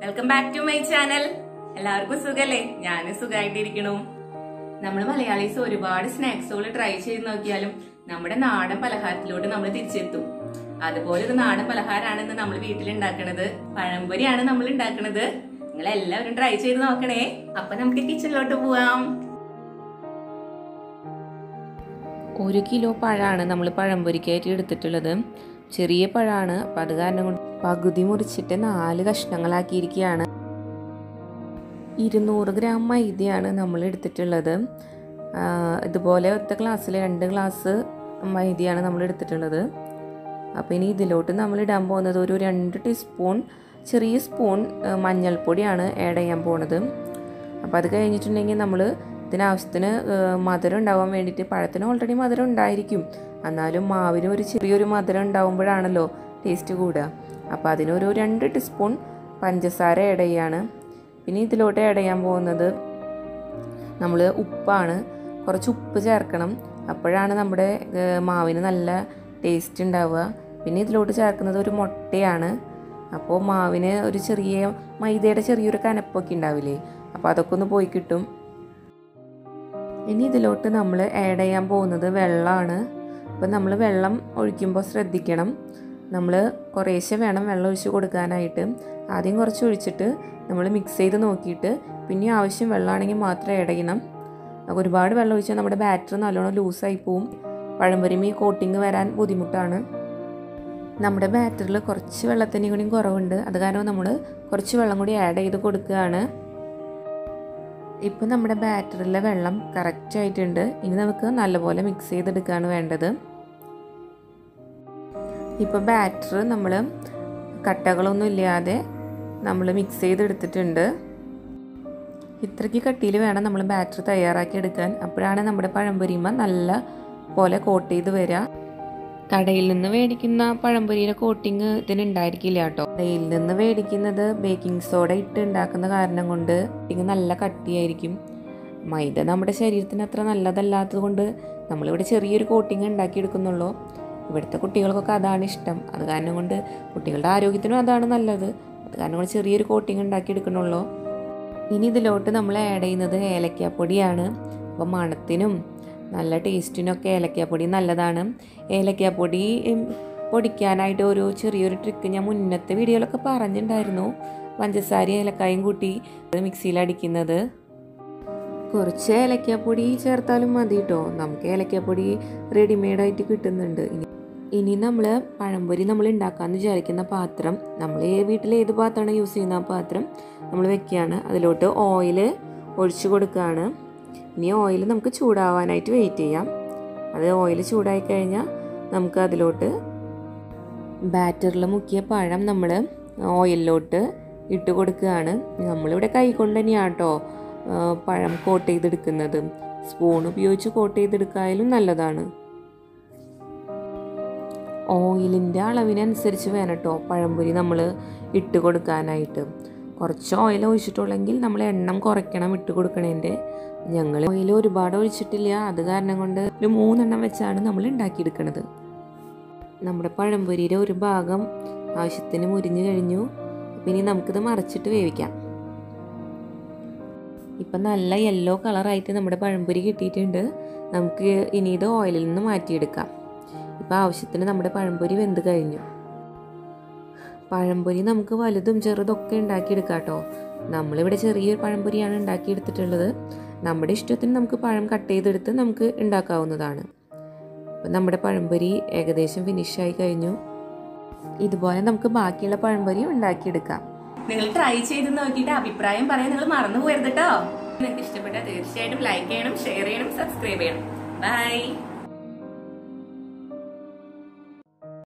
welcome back to my channel എല്ലാവർക്കും സുഖല്ലേ ഞാനും സുഖമായിട്ടിരിക്കണു നമ്മൾ മലയാളീസ് ഒരുപാട് സ്നാക്സുകൾ ട്രൈ ചെയ്ത് നോക്കിയാലും നമ്മുടെ നാടൻ പലഹാരത്തിലോട്ട് നമ്മൾ തിരിച്ചെത്തും അതുപോലെ ഒരു നാടൻ പലഹാരമാണ് ഇന്ന് നമ്മൾ വീട്ടിൽ ഉണ്ടാക്കണത് പഴംപൊരിയാണ് നമ്മൾ ഉണ്ടാക്കണത് നിങ്ങൾ എല്ലാവരും ട്രൈ ചെയ്ത് നോക്കണേ അപ്പൊ നമുക്ക് കിച്ചണിലോട്ട് പോവാം ഒരു കിലോ പഴമാണ് നമ്മൾ പഴംപൊരിക്കായിട്ട് എടുത്തിട്ടുള്ളത് ചെറിയ പഴമാണ് അപ്പം അത് കാരണം കൊണ്ട് പകുതി മുറിച്ചിട്ട് നാല് കഷ്ണങ്ങളാക്കിയിരിക്കുകയാണ് ഇരുന്നൂറ് ഗ്രാം മൈദയാണ് നമ്മൾ എടുത്തിട്ടുള്ളത് ആ, ഇതുപോലെ ഒറ്റ ഗ്ലാസ്സിൽ രണ്ട് ഗ്ലാസ് മൈദയാണ് നമ്മൾ എടുത്തിട്ടുള്ളത് അപ്പോൾ ഇനി ഇതിലോട്ട് നമ്മൾ ഇടാൻ പോകുന്നത് ഒരു രണ്ട് ടീസ്പൂൺ ചെറിയ സ്പൂൺ ആ, മഞ്ഞൾപ്പൊടിയാണ് ആഡ് ചെയ്യാൻ പോണത് അപ്പോൾ അത് കഴിഞ്ഞിട്ടുണ്ടെങ്കിൽ നമ്മൾ ഇതിനാവശ്യത്തിന് ആ, മധുരം ഉണ്ടാവാൻ വേണ്ടിയിട്ട് പഴത്തിന് ഓൾറെഡി മധുരം ഉണ്ടായിരിക്കും എന്നാലും മാവിന് ഒരു ചെറിയൊരു മധുരം ഉണ്ടാവുമ്പോഴാണല്ലോ ടേസ്റ്റ് കൂടുക അപ്പോൾ അതിനൊരു രണ്ട് ടീസ്പൂൺ പഞ്ചസാര ആഡ് ചെയ്യാണ് പിന്നെ ഇതിലോട്ട് ആഡ് ചെയ്യാൻ പോകുന്നത് നമ്മൾ ഉപ്പാണ് കുറച്ച് ഉപ്പ് ചേർക്കണം അപ്പോഴാണ് നമ്മുടെ ഏ, മാവിന് നല്ല ടേസ്റ്റ് ഉണ്ടാവുക പിന്നെ ഇതിലോട്ട് ചേർക്കുന്നത് ഒരു മുട്ടയാണ് അപ്പോൾ മാവിന് ഒരു ചെറിയ മൈദയുടെ ചെറിയൊരു കനപ്പൊക്കെ ഉണ്ടാവില്ലേ അപ്പോൾ അതൊക്കെ ഒന്ന് പോയി കിട്ടും ഇനി ഇതിലോട്ട് നമ്മൾ ആഡ് ചെയ്യാൻ പോകുന്നത് വെള്ളമാണ് അപ്പോൾ നമ്മൾ വെള്ളം ഒഴിക്കുമ്പോൾ ശ്രദ്ധിക്കണം നമ്മൾ കുറേശ്ശെ വേണം വെള്ളം ഒഴിച്ച് കൊടുക്കാനായിട്ട് ആദ്യം കുറച്ച് ഒഴിച്ചിട്ട് നമ്മൾ മിക്സ് ചെയ്ത് നോക്കിയിട്ട് പിന്നെ ആവശ്യം വെള്ളമാണെങ്കിൽ മാത്രം ആഡ് ചെയ്യണം അപ്പോൾ ഒരുപാട് വെള്ളം ഒഴിച്ചാൽ നമ്മുടെ ബാറ്റർ നല്ലോണം ലൂസായി പോവും പഴംപൊരിമി കോട്ടിങ് വരാൻ ബുദ്ധിമുട്ടാണ് നമ്മുടെ ബാറ്ററിൽ കുറച്ച് വെള്ളത്തിൻ്റെ കൂടി കുറവുണ്ട് അത് കാരണം നമ്മൾ കുറച്ച് വെള്ളം കൂടി ആഡ് ചെയ്ത് കൊടുക്കുകയാണ് ഇപ്പം നമ്മുടെ ബാറ്ററിലെ വെള്ളം കറക്റ്റ് ആയിട്ടുണ്ട് ഇനി നമുക്ക് നല്ലപോലെ മിക്സ് ചെയ്തെടുക്കുകയാണ് വേണ്ടത് ഇപ്പോൾ ബാറ്റർ നമ്മൾ കട്ടകളൊന്നും ഇല്ലാതെ നമ്മൾ മിക്സ് ചെയ്തെടുത്തിട്ടുണ്ട് ഇത്രയ്ക്ക് കട്ടിയിൽ വേണം നമ്മൾ ബാറ്റർ തയ്യാറാക്കി എടുക്കാൻ അപ്പോഴാണ് നമ്മുടെ പഴംപൊരിമ നല്ല പോലെ കോട്ട് ചെയ്ത് വരിക കടയിൽ നിന്ന് മേടിക്കുന്ന പഴംപൊരിയുടെ കോട്ടിങ് ഇതിന് ഉണ്ടായിരിക്കില്ല കേട്ടോ കടയിൽ നിന്ന് മേടിക്കുന്നത് ബേക്കിംഗ് സോഡ ഇട്ട് ഉണ്ടാക്കുന്ന കാരണം കൊണ്ട് കോട്ടിങ് നല്ല കട്ടിയായിരിക്കും മൈദ നമ്മുടെ ശരീരത്തിന് അത്ര നല്ലതല്ലാത്തത് കൊണ്ട് നമ്മളിവിടെ ചെറിയൊരു കോട്ടിങ് ഉണ്ടാക്കിയെടുക്കുന്നുള്ളൂ ഇവിടുത്തെ കുട്ടികൾക്കൊക്കെ അതാണ് ഇഷ്ടം അത് കാരണം കൊണ്ട് കുട്ടികളുടെ ആരോഗ്യത്തിനും അതാണ് നല്ലത് അത് കാരണം കൊണ്ട് ചെറിയൊരു കോട്ടിങ് ഉണ്ടാക്കിയെടുക്കണുള്ളൂ ഇനി ഇതിലോട്ട് നമ്മൾ ആഡ് ചെയ്യുന്നത് ഏലക്കാപ്പൊടിയാണ് അപ്പോൾ മണത്തിനും നല്ല ടേസ്റ്റിനൊക്കെ ഏലക്കാപ്പൊടി നല്ലതാണ് ഏലക്കാപ്പൊടി ഉം, പൊടിക്കാനായിട്ട് ഒരു ചെറിയൊരു ട്രിക്ക് ഞാൻ മുന്നത്തെ വീഡിയോയിലൊക്കെ പറഞ്ഞിട്ടുണ്ടായിരുന്നു പഞ്ചസാര ഏലക്കായും കൂട്ടി മിക്സിയിൽ അടിക്കുന്നത് കുറച്ച് ഏലക്കാപ്പൊടി ചേർത്താലും മതി കേട്ടോ നമുക്ക് ഏലക്കാപ്പൊടി റെഡിമെയ്ഡായിട്ട് കിട്ടുന്നുണ്ട് ഇനി ഇനി നമ്മൾ പഴംപൊരി നമ്മൾ ഉണ്ടാക്കാമെന്ന് വിചാരിക്കുന്ന പാത്രം നമ്മൾ വീട്ടിൽ ഏത് പാത്രമാണ് യൂസ് ചെയ്യുന്ന ആ പാത്രം നമ്മൾ വെക്കുകയാണ് അതിലോട്ട് ഓയിൽ ഒഴിച്ചു കൊടുക്കുകയാണ് ഇനി ഓയിൽ നമുക്ക് ചൂടാവാനായിട്ട് വെയിറ്റ് ചെയ്യാം അത് ഓയിൽ ചൂടായി കഴിഞ്ഞാൽ നമുക്ക് അതിലോട്ട് ബാറ്ററിൽ മുക്കിയ പഴം നമ്മൾ ഓയിലിലോട്ട് ഇട്ട് കൊടുക്കുകയാണ് നമ്മളിവിടെ കൈ കൊണ്ട് തന്നെയാണ് കേട്ടോ പഴം കോട്ട് ചെയ്തെടുക്കുന്നത് സ്പൂൺ ഉപയോഗിച്ച് കോട്ട് ചെയ്തെടുക്കായാലും നല്ലതാണ് ഓയിലിൻ്റെ അളവിനനുസരിച്ച് വേണം കേട്ടോ പഴംപൊരി നമ്മൾ ഇട്ട് കൊടുക്കാനായിട്ട് കുറച്ച് ഓയിൽ ഒഴിച്ചിട്ടുള്ളെങ്കിൽ നമ്മൾ എണ്ണം കുറയ്ക്കണം ഇട്ട് കൊടുക്കണതിൻ്റെ ഞങ്ങൾ ഓയിൽ ഒരുപാട് ഒഴിച്ചിട്ടില്ല അത് കാരണം കൊണ്ട് ഒരു മൂന്നെണ്ണം വെച്ചാണ് നമ്മൾ ഉണ്ടാക്കിയെടുക്കുന്നത് നമ്മുടെ പഴംപൊരിയുടെ ഒരു ഭാഗം ആവശ്യത്തിന് മുരിഞ്ഞു കഴിഞ്ഞു അപ്പം ഇനി നമുക്കിത് മറച്ചിട്ട് വേവിക്കാം ഇപ്പം നല്ല യെല്ലോ കളറായിട്ട് നമ്മുടെ പഴംപൊരി കിട്ടിയിട്ടുണ്ട് നമുക്ക് ഇനി ഇത് ഓയിലിൽ നിന്ന് മാറ്റിയെടുക്കാം ഇപ്പം ആവശ്യത്തിന് നമ്മുടെ പഴംപൊരി വെന്ത് കഴിഞ്ഞു പഴംപൊരി നമുക്ക് വലുതും ചെറുതൊക്കെ ഉണ്ടാക്കിയെടുക്കാം കേട്ടോ നമ്മളിവിടെ ചെറിയൊരു പഴംപൊരിയാണ് ഉണ്ടാക്കിയെടുത്തിട്ടുള്ളത് നമ്മുടെ ഇഷ്ടത്തിന് നമുക്ക് പഴം കട്ട് ചെയ്തെടുത്ത് നമുക്ക് ഉണ്ടാക്കാവുന്നതാണ് അപ്പം നമ്മുടെ പഴംപൊരി ഏകദേശം ഫിനിഷായി കഴിഞ്ഞു ഇതുപോലെ നമുക്ക് ബാക്കിയുള്ള പഴംപൊരി ഉണ്ടാക്കിയെടുക്കാം നിങ്ങൾ ട്രൈ ചെയ്ത് നോക്കിയിട്ട് അഭിപ്രായം പറയാൻ നിങ്ങൾ മറന്നു പോയത് കേട്ടോ നിങ്ങൾക്ക് ഇഷ്ടപ്പെട്ടാൽ തീർച്ചയായിട്ടും ലൈക്ക് ചെയ്യണം ഷെയർ ചെയ്യണം സബ്സ്ക്രൈബ് ചെയ്യണം ബൈ